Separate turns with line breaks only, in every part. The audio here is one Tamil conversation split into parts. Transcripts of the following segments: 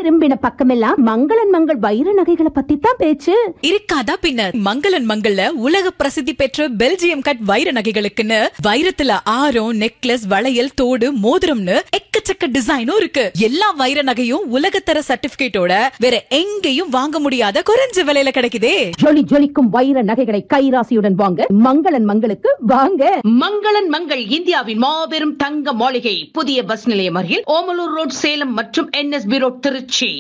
திரும்பின பக்கமெல்லாம் மங்களன் மங்கள் வைர நகைகளை பத்தி தான் பேச்சு
இருக்காதா பின்ன மங்களன் மங்கள்ல உலக பிரசித்தி பெற்ற பெல்ஜியம் கட் வைர நகைகளுக்குன்னு வைரத்துல ஆரம் நெக்லஸ் வளையல் தோடு மோதிரம்னு எக்கச்சக்க டிசைனும் இருக்கு எல்லா வைர நகையும் உலகத்தர சர்டிபிகேட்டோட வேற எங்கேயும் வாங்க முடியாத குறைஞ்ச விலையில கிடைக்குதே
ஜொலி ஜொலிக்கும் வைர நகைகளை கைராசியுடன் வாங்க மங்களன் மங்களுக்கு வாங்க
மங்களன் மங்கள் இந்தியாவின் மாபெரும் தங்க மாளிகை புதிய பஸ் நிலையம் அருகில் ஓமலூர் ரோட் சேலம் மற்றும் NSP road Trichy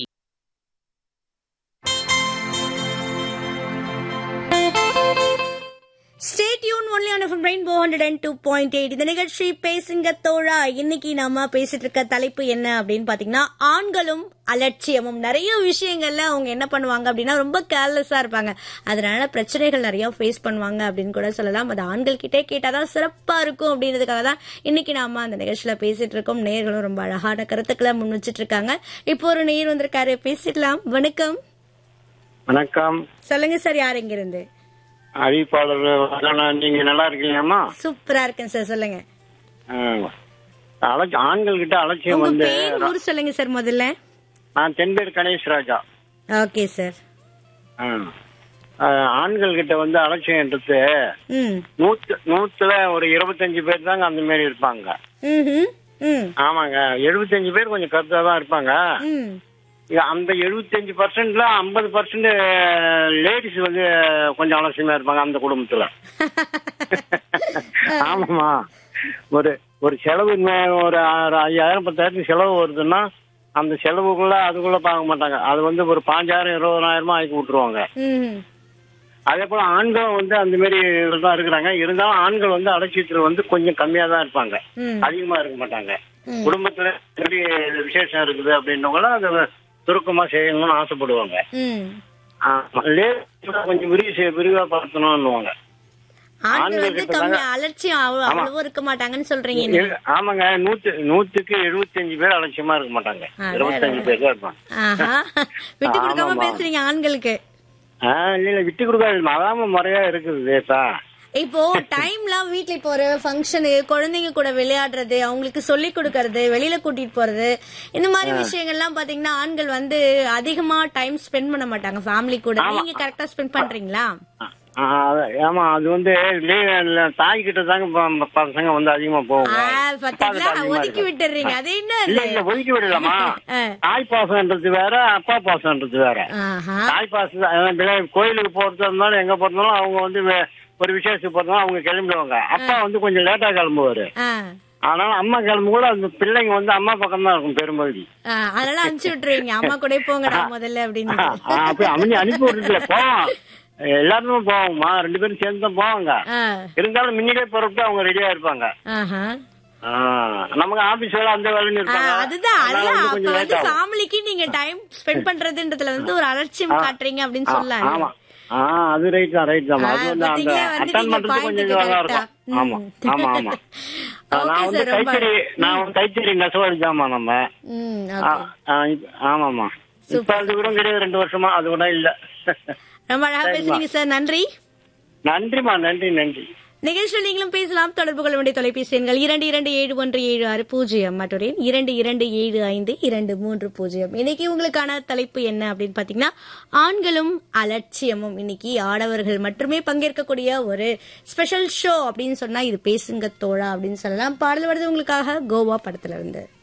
stay tune only on FM rainbow hundred and two point eight இந்த நிகழ்ச்சி பேசுங்க தோழா இன்னைக்கு நாம பேசிட்டு இருக்க தலைப்பு என்ன அப்படின்னு பாத்தீங்கன்னா ஆண்களும் அலட்சியமும் நிறைய விஷயங்கள்ல அவங்க என்ன பண்ணுவாங்க அப்படின்னா ரொம்ப கேர்லெஸ்ஸா இருப்பாங்க அதனால பிரச்சனைகள் நிறைய ஃபேஸ் பண்ணுவாங்க அப்படின்னு கூட சொல்லலாம் அது ஆண்கள் கிட்டே கேட்டாதான் சிறப்பா இருக்கும் அப்படின்றதுக்காக தான் இன்னைக்கு நாம அந்த நிகழ்ச்சியில பேசிட்டு இருக்கோம் நேர்களும் ரொம்ப அழகான கருத்துக்களை முன் வச்சிட்டு இருக்காங்க இப்போ ஒரு நேர் வந்திருக்காரு பேசிடலாம் வணக்கம்
வணக்கம்
சொல்லுங்க சார் யார் எங்க இருந்து
அறிவிப்பாளர் வதனா, நீங்க நல்லா இருக்கீங்கம்மா
சூப்பரா இருக்கேன் சார் சொல்லுங்க
அலட்சி ஆண்கள் கிட்ட அலட்சியம்
உங்க
வந்து
பேர் ஊர் சொல்லுங்க சார் முதல்ல
நான் தென்பேர் கணேஷ் ராஜா
ஓகே சார்
ஆ. ஆ, ஆண்கள் கிட்ட வந்து அலட்சியம்ன்றது
ம்
நூத்து நூத்துல ஒரு இருபத்தஞ்சு பேர் தாங்க அந்த மாதிரி இருப்பாங்க
ம்ஹும். ம்
ஆமாங்க எழுபத்தஞ்சு பேர் கொஞ்சம் கருத்தா தான் இருப்பாங்க
ம்
இங்க அந்த எழுபத்தஞ்சு பர்சன்ட்ல ஐம்பது பர்சன்ட் லேடிஸ் வந்து கொஞ்சம் அலட்சியமா இருப்பாங்க அந்த குடும்பத்துல ஆமாமா ஒரு ஒரு செலவு மே- ஒரு ஆறு- ஐயாயிரம் பத்தாயிரத்துக்கு செலவு வருதுன்னா அந்த செலவுக்குள்ள அதுக்குள்ள பார்க்க மாட்டாங்க அது வந்து ஒரு பாஞ்சாயிரம் இருபதாயிரமா ஆக்கி விட்டுருவாங்க
ம்
அதே போல ஆண்களும் வந்து அந்த மாதிரி தான் இருக்கிறாங்க இருந்தாலும் ஆண்கள் வந்து அலட்சியத்துல வந்து கொஞ்சம் கம்மியா தான் இருப்பாங்க
ம்.
அதிகமா இருக்க மாட்டாங்க குடும்பத்துல எப்படி விசேஷம் இருக்குது அப்படின்னவங்களும் அதை சுருக்கமா செய்யணும்னு ஆசைப்படுவாங்க
ம்
ஆமா. ladies தான் கொஞ்சம் விரிவு விரிவா படுத்தணும்னுவாங்க
ஆண்கள்
ஆண்கள்
வந்து
கிட்ட
கம்மி
தாங்க-
அலட்சியம் அவ்வளவு
ஆமா.
அவ்வளவு இருக்க மாட்டாங்கன்னு சொல்றீங்க நீங்க.
எ- ஆமாங்க நூத்து நூத்துக்கு எழுபத்தஞ்சு பேர் அலட்சியமா இருக்க மாட்டாங்க
அடடட.
இருபத்தஞ்சு பேர் தான் இருப்பாங்க
ஆஹா விட்டு கொடுக்காம
ஆமாமா.
பேசுறீங்க ஆண்களுக்கு
ஆ, இல்ல இல்ல விட்டு கொடுக்காது அதாம முறையா இருக்குது தேசா
இப்போ டைம்லாம் வீட்ல இப்போ ஒரு ஃபங்க்ஷனு குழந்தைங்க கூட விளையாடுறது அவங்களுக்கு சொல்லி கொடுக்கறது வெளியில கூட்டிட்டு போறது இந்த மாதிரி விஷயங்கள்லாம் பாத்தீங்கன்னா ஆண்கள் வந்து அதிகமா டைம் ஸ்பெண்ட் பண்ண மாட்டாங்க ஃபேமிலி கூட நீங்க கரெக்டா ஸ்பெண்ட் பண்றீங்களா
ஆ, அது- ஆமா அது வந்து லீ- தாய் கிட்ட தாங்க ப- பசங்க வந்து அதிகமா போவாங்க
ஆ,
அப்பா
பாத்தீங்களா
கிட்ட அதிகமா
ஒதுக்கி
இருக்காது.
விட்டுறீங்க அது என்ன
இல்ல இல்ல ஒதுக்கி விடலாமா
ஆ.
தாய் பாசம்ன்றது வேற அப்பா பாசம்ன்றது வேற
ஆஹா
தாய் பாசம் அதான் பிள்ளை கோயிலுக்கு போறதா இருந்தாலும் எங்க போறதாலும் அவங்க வந்து வே- ஒரு விசேஷத்துக்கு போறதாலும் அவங்க கிளம்பிடுவாங்க அப்பா வந்து கொஞ்சம் லேட்டா கிளம்புவாரு
ஆ
ஆனாலும் அம்மா கிளம்பு கூட அந்த பிள்ளைங்க வந்து அம்மா பக்கம் தான் இருக்கும் பெரும்பகுதி
ஆ, அதனால அனுப்பிச்சு விட்டுருவீங்க அம்மா கூட போங்கடா முதல்ல அப்படின்னு
ஆ, அப்படி அமைஞ்சு அனுப்பி விட்டுல போவோம் எல்லாருமே போவோம்மா ரெண்டு பேரும் சேர்ந்து தான் போவாங்க
ஆ,
இருந்தாலும் முன்னாடியே போறப்ப அவங்க ரெடியா இருப்பாங்க
ஆஹா.
ஆ, நமக்கு ஆபீஸ் வேலை அந்த வேலைன்னு
ஆ,
இருப்பாங்க
அதுதான்
அதனால
அதுதான்
வந்து
அப்ப
கொஞ்சம்
வந்து
லேட் ஆகும்
ஃபேமிலிக்கு நீங்க டைம் ஸ்பெண்ட் பண்றதுன்றதுல வந்து ஒரு அலட்சியம் காட்டுறீங்க அப்படின்னு
ஆ,
சொல்லலாம்
ஆமா ஆ அது ரைட் தான் ரைட் தான்
ஆ,
அது வந்து அந்த
பாத்தீங்களா, வந்து
அட்டன்
நீங்க
பண்றது கொஞ்சம்
point
இதுவா தான்
correct ஆ.
இருக்கும் ஆமா
ம்.
ஆமா ஆமா ஆ,
Okay,
நான் வந்து
sir, ரொம்ப-
கைத்தறி நான் வந்து கைத்தறி நெசவாளி ஜாமா நம்ம
ம்,
ஆ,
okay.
ஆ, இப்ப- ஆமாமா இப்ப அது கூட கிடையாது ரெண்டு வருஷமா அது கூட இல்ல
ரொம்ப அழகா பேசுறீங்க சார் நன்றி
நன்றிமா நன்றி நன்றி
நிகழ்ச்சியில் நீங்களும் பேசலாம் தொடர்பு கொள்ள வேண்டிய தொலைபேசி எண்கள் இரண்டு இரண்டு ஏழு ஒன்று ஏழு ஆறு பூஜ்ஜியம் மற்றொரு எண் இரண்டு இரண்டு ஏழு ஐந்து இரண்டு மூன்று பூஜ்ஜியம் இன்னைக்கு உங்களுக்கான தலைப்பு என்ன அப்படின்னு பாத்தீங்கன்னா ஆண்களும் அலட்சியமும் இன்னைக்கு ஆடவர்கள் மட்டுமே பங்கேற்கக்கூடிய ஒரு ஸ்பெஷல் ஷோ அப்படின்னு சொன்னா இது பேசுங்க தோழா அப்படின்னு சொல்லலாம் பாடல் வருது உங்களுக்காக கோவா படத்துல இருந்து